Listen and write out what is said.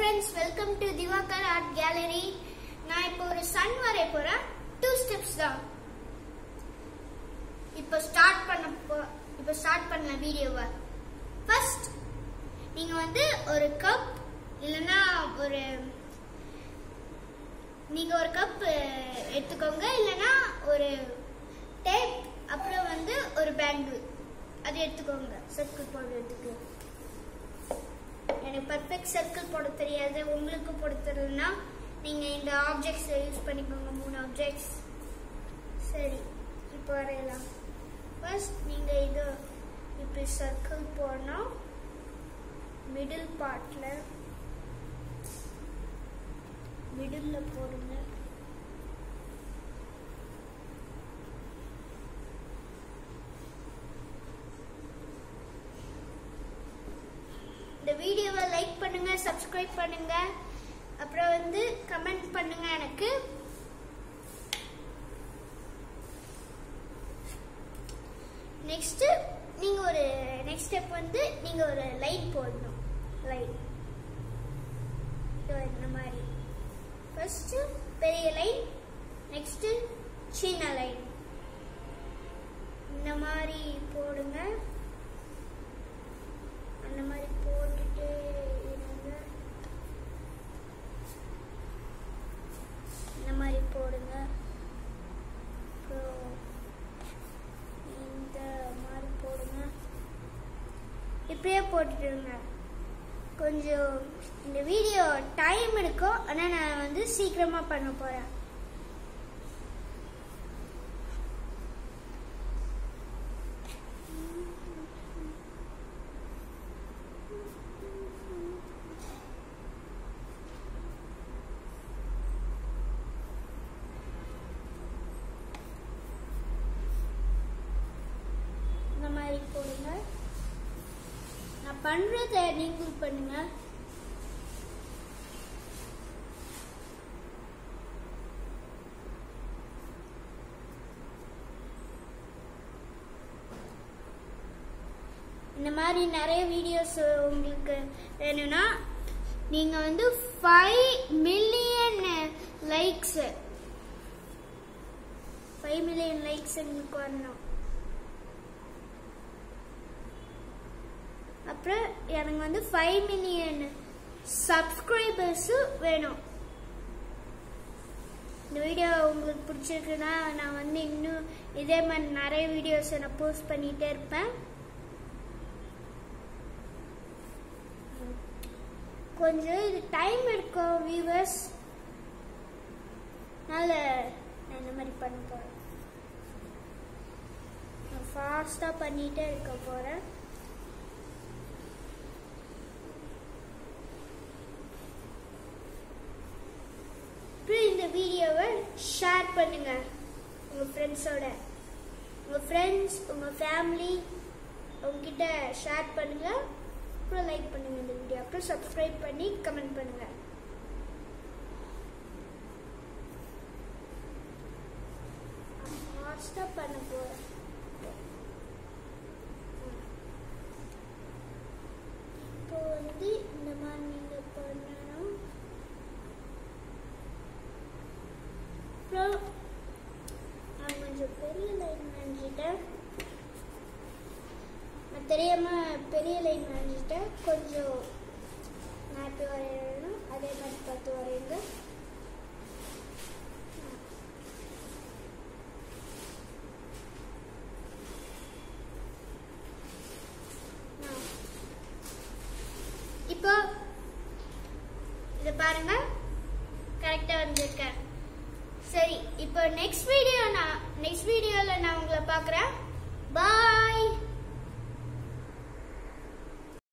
friends welcome to Diwakar art gallery நான் இப்போ ஒரு சன் வரைய போறேன் டூ ஸ்டெப்ஸ் தான் இப்போ ஸ்டார்ட் பண்ண போ இப்போ ஸ்டார்ட் பண்ண வீடியோவை ஃபர்ஸ்ட் நீங்க வந்து ஒரு கப் இல்லைன்னா ஒரு நீங்க ஒரு கப் எடுத்துக்கோங்க இல்லைன்னா ஒரு டேப் அப்புறம் வந்து ஒரு பேங்கிள் அது எடுத்துக்கோங்க சர்க்கிள் போடுறதுக்கு எனக்கு பர்ஃபெக்ட் சர்க்கிள் போட தெரியாது உங்களுக்கு போட தெரியலனா நீங்க இந்த ஆப்ஜெக்ட்ஸ் யூஸ் பண்ணிக்கோங்க மூணு ஆப்ஜெக்ட்ஸ் சரி இப்போ வரையலாம் ஃபர்ஸ்ட் நீங்க இது இப்படி சர்க்கிள் போடணும் மிடில் பார்ட்ல மிடில்ல போடுங்க இந்த வீடியோவை லைக் பண்ணுங்க சப்ஸ்கிரைப் பண்ணுங்க அப்புறம் வந்து கமெண்ட் பண்ணுங்க எனக்கு நெக்ஸ்ட் நீங்க ஒரு நெக்ஸ்ட் ஸ்டெப் வந்து நீங்க ஒரு லைட் போடணும் லைட் இந்த மாதிரி ஃபர்ஸ்ட் பெரிய லைன் நெக்ஸ்ட் சின்ன லைன் இந்த மாதிரி போடுங்க அந்த மாதிரி போட்டுட்டு இருங்க இந்த மாதிரி போடுங்க அப்புறம் இந்த மாதிரி போடுங்க இப்படியே போட்டுட்டுருங்க கொஞ்சம் இந்த வீடியோ டைம் எடுக்கும் ஆனால் நான் வந்து சீக்கிரமாக பண்ண போகிறேன் இந்த மாதிரி போடுங்க நான் பண்றத நீங்களும் பண்ணுங்க இந்த மாதிரி நிறைய வீடியோஸ் உங்களுக்கு வேணும்னா நீங்க வந்து five million likes five million likes எங்களுக்கு வரணும் அப்புறம் எனக்கு வந்து ஃபைவ் மில்லியன் சப்ஸ்கிரைபர்ஸும் வேணும் இந்த வீடியோ உங்களுக்கு பிடிச்சிருக்குன்னா நான் வந்து இன்னும் இதே மாதிரி நிறைய வீடியோஸை நான் போஸ்ட் பண்ணிகிட்டே இருப்பேன் கொஞ்சம் இது டைம் எடுக்கும் வியூவர்ஸ் அதனால நான் இந்த மாதிரி பண்ண போகிறேன் நான் ஃபாஸ்ட்டாக பண்ணிகிட்டே இருக்க போகிறேன் அப்புறம் இந்த வீடியோவை ஷேர் பண்ணுங்க உங்க ஃப்ரெண்ட்ஸோட உங்க ஃப்ரெண்ட்ஸ் உங்க ஃபேமிலி உங்ககிட்ட ஷேர் பண்ணுங்க அப்புறம் லைக் பண்ணுங்க இந்த வீடியோ அப்புறம் சப்ஸ்கிரைப் பண்ணி கமெண்ட் பண்ணுங்க ஃபாஸ்டா பண்ண போறேன் இப்போ வந்து இந்த மாதிரி நீங்க பண்ணணும் அப்புறம் நான் கொஞ்சம் பெரிய லைன் வரைஞ்சிட்டேன் நான் தெரியாம பெரிய லைன் வரைஞ்சிட்டேன் கொஞ்சம் நான் எப்படி வரையணும் அதே மாதிரி பார்த்து வரையுங்க இப்போ இதை பாருங்க கரெக்டா வந்திருக்கேன் சரி இப்போ நெக்ஸ்ட் வீடியோ நான் நெக்ஸ்ட் வீடியோல நான் உங்களை பார்க்குறேன் பாய்